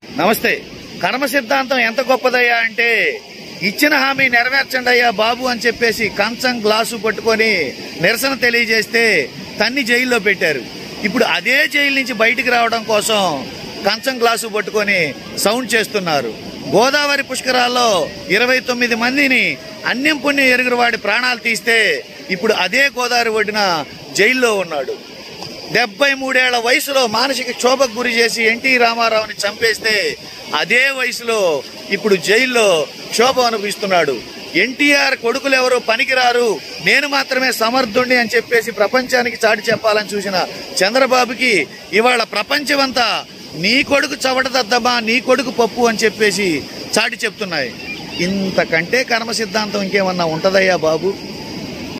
నమస్తే కర్మ సిద్ధాంతం ఎంత గొప్పదయ్యా అంటే ఇచ్చిన హామీ నెరవేర్చండి అయ్యా బాబు అని చెప్పేసి కంచం గ్లాసు పట్టుకొని నిరసన తెలియజేస్తే తన్ని జైల్లో పెట్టారు ఇప్పుడు అదే జైలు నుంచి బయటికి రావడం కోసం కంచం గ్లాసు పట్టుకొని సౌండ్ చేస్తున్నారు గోదావరి పుష్కరాల్లో ఇరవై తొమ్మిది మందిని అన్యం పుణ్యం ఎరుగురు వాడి ప్రాణాలు తీస్తే ఇప్పుడు అదే గోదావరి ఒడ్డున జైల్లో ఉన్నాడు డెబ్బై మూడేళ్ల వయసులో మానసిక క్షోభకు గురి చేసి ఎన్టీ రామారావుని చంపేస్తే అదే వయసులో ఇప్పుడు జైల్లో క్షోభ అనుభవిస్తున్నాడు ఎన్టీఆర్ కొడుకులు ఎవరు పనికిరారు నేను మాత్రమే సమర్థుణ్ణి అని చెప్పేసి ప్రపంచానికి చాటి చెప్పాలని చూసిన చంద్రబాబుకి ఇవాళ ప్రపంచమంతా నీ కొడుకు చవటదద్దమా నీ కొడుకు పప్పు అని చెప్పేసి చాటి చెప్తున్నాయి ఇంతకంటే కర్మ సిద్ధాంతం ఇంకేమన్నా ఉంటదయ్యా బాబు